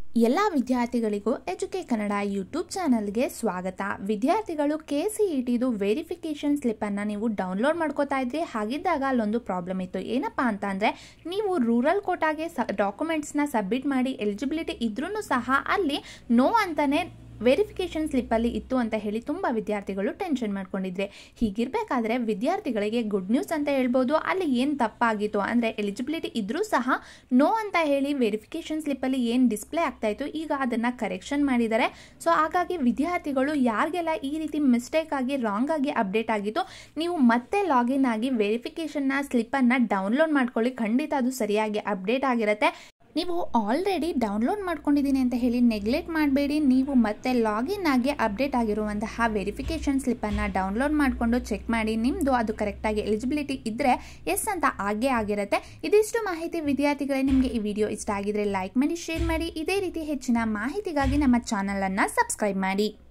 ಎಲ್ಲ ವಿದ್ಯಾರ್ಥಿಗಳಿಗೂ ಎಜುಕೆ ಕನ್ನಡ ಯೂಟ್ಯೂಬ್ ಚಾನಲ್ಗೆ ಸ್ವಾಗತ ವಿದ್ಯಾರ್ಥಿಗಳು ಕೆ ಸಿ ಇ ಟಿದು ವೆರಿಫಿಕೇಷನ್ ಸ್ಲಿಪ್ಪನ್ನು ನೀವು ಡೌನ್ಲೋಡ್ ಮಾಡ್ಕೋತಾ ಇದ್ರಿ ಹಾಗಿದ್ದಾಗ ಅಲ್ಲೊಂದು ಪ್ರಾಬ್ಲಮ್ ಇತ್ತು ಏನಪ್ಪ ಅಂತ ಅಂದರೆ ನೀವು ರೂರಲ್ ಕೋಟಾಗೆ ಸ ಡಾಕ್ಯುಮೆಂಟ್ಸ್ನ ಸಬ್ಮಿಟ್ ಮಾಡಿ ಎಲಿಜಿಬಿಲಿಟಿ ಇದ್ರೂ ಸಹ ಅಲ್ಲಿ ನೋ ಅಂತಲೇ ವೆರಿಫಿಕೇಷನ್ ಸ್ಲಿಪ್ಪಲ್ಲಿ ಇತ್ತು ಅಂತ ಹೇಳಿ ತುಂಬ ವಿದ್ಯಾರ್ಥಿಗಳು ಟೆನ್ಷನ್ ಮಾಡ್ಕೊಂಡಿದ್ರೆ ಹೀಗಿರಬೇಕಾದ್ರೆ ವಿದ್ಯಾರ್ಥಿಗಳಿಗೆ ಗುಡ್ ನ್ಯೂಸ್ ಅಂತ ಹೇಳ್ಬೋದು ಅಲ್ಲಿ ಏನು ತಪ್ಪಾಗಿತ್ತು ಅಂದರೆ ಎಲಿಜಿಬಿಲಿಟಿ ಇದ್ರೂ ಸಹ ನೋ ಅಂತ ಹೇಳಿ ವೆರಿಫಿಕೇಷನ್ ಸ್ಲಿಪ್ಪಲ್ಲಿ ಏನು ಡಿಸ್ಪ್ಲೇ ಆಗ್ತಾಯಿತ್ತು ಈಗ ಅದನ್ನು ಕರೆಕ್ಷನ್ ಮಾಡಿದ್ದಾರೆ ಸೊ ಹಾಗಾಗಿ ವಿದ್ಯಾರ್ಥಿಗಳು ಯಾರಿಗೆಲ್ಲ ಈ ರೀತಿ ಮಿಸ್ಟೇಕ್ ಆಗಿ ರಾಂಗ್ ಆಗಿ ಅಪ್ಡೇಟ್ ಆಗಿತ್ತು ನೀವು ಮತ್ತೆ ಲಾಗಿನ್ ಆಗಿ ವೆರಿಫಿಕೇಷನ್ನ ಸ್ಲಿಪ್ಪನ್ನು ಡೌನ್ಲೋಡ್ ಮಾಡ್ಕೊಳ್ಳಿ ಖಂಡಿತ ಅದು ಸರಿಯಾಗಿ ಅಪ್ಡೇಟ್ ಆಗಿರುತ್ತೆ ನೀವು ಆಲ್ರೆಡಿ ಡೌನ್ಲೋಡ್ ಮಾಡ್ಕೊಂಡಿದ್ದೀನಿ ಅಂತ ಹೇಳಿ ನೆಗ್ಲೆಕ್ಟ್ ಮಾಡಬೇಡಿ ನೀವು ಮತ್ತೆ ಲಾಗಿನ್ ಆಗಿ ಅಪ್ಡೇಟ್ ಆಗಿರುವಂತಹ ವೆರಿಫಿಕೇಷನ್ ಸ್ಲಿಪ್ಪನ್ನು ಡೌನ್ಲೋಡ್ ಮಾಡಿಕೊಂಡು ಚೆಕ್ ಮಾಡಿ ನಿಮ್ಮದು ಅದು ಕರೆಕ್ಟಾಗಿ ಎಲಿಜಿಬಿಲಿಟಿ ಇದ್ದರೆ ಎಸ್ ಅಂತ ಆಗೇ ಆಗಿರುತ್ತೆ ಇದಿಷ್ಟು ಮಾಹಿತಿ ವಿದ್ಯಾರ್ಥಿಗಳೇ ನಿಮಗೆ ಈ ವಿಡಿಯೋ ಇಷ್ಟ ಆಗಿದ್ರೆ ಲೈಕ್ ಮಾಡಿ ಶೇರ್ ಮಾಡಿ ಇದೇ ರೀತಿ ಹೆಚ್ಚಿನ ಮಾಹಿತಿಗಾಗಿ ನಮ್ಮ ಚಾನಲನ್ನು ಸಬ್ಸ್ಕ್ರೈಬ್ ಮಾಡಿ